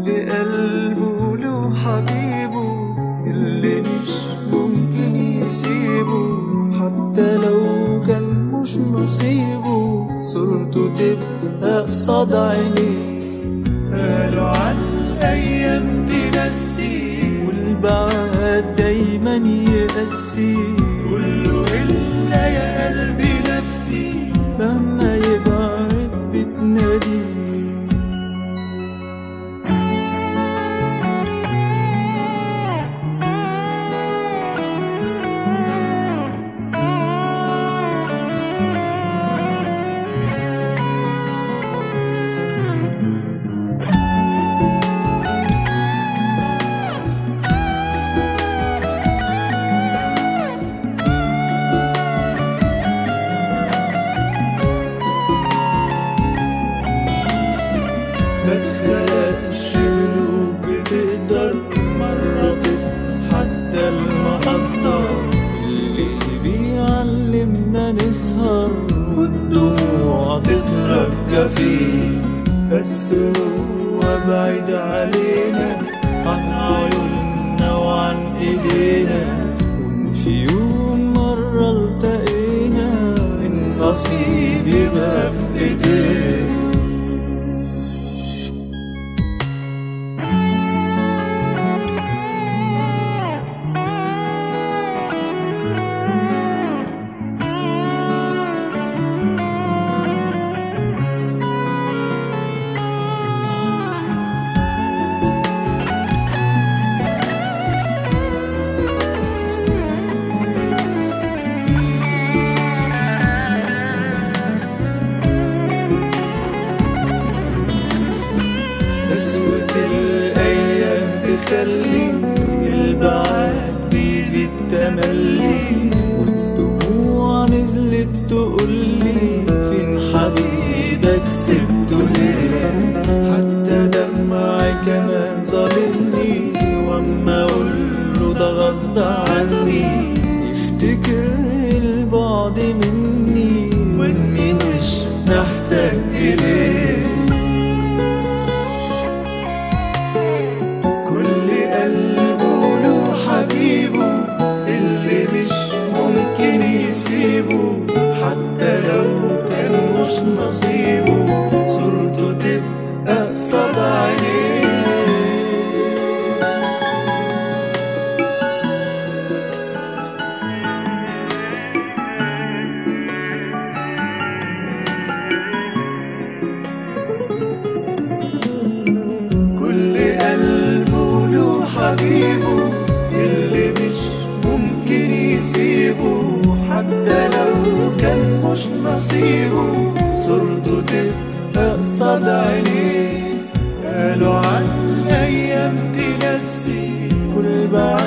قلبه له حبيبه اللي مش ممكن يسيبه حتى لو كان مش نصيبه صورته تبقى قصاد عينيه قالوا عن الأيام تنسي والبعد دايما يقسي كله إلا يا قلبي نفسي مهما يبعد بتناديه ما تخلقش قلوب بتقدر مرة تتحدى المحطة اللي بيعلمنا نسهر والدموع تترجى فيه بس هو بعيد علينا عن عيوننا وعن ايدينا وإن في يوم مرة التقينا النصيب يبقى في ايدينا قسوة الأيام تخلي البعاد بيزيد تملي والدموع نزلت تقولي فين حبيبك سبته ليه حتى دمعي كمان ظالمني واما اقوله ده غصب عني يفتكر البعد مني واني مش محتاج اليه كل قلبه له حبيبه اللي مش ممكن يسيبه حتى لو كان مش نصيبه صورته تبقى قصاد عينيه كل قلبه له حبيبه اللي مش ممكن يسيبه حتى لو كان مش نصيبه صورته تبقى قصاد عينيه قالوا عن أيام تنسي كل بعد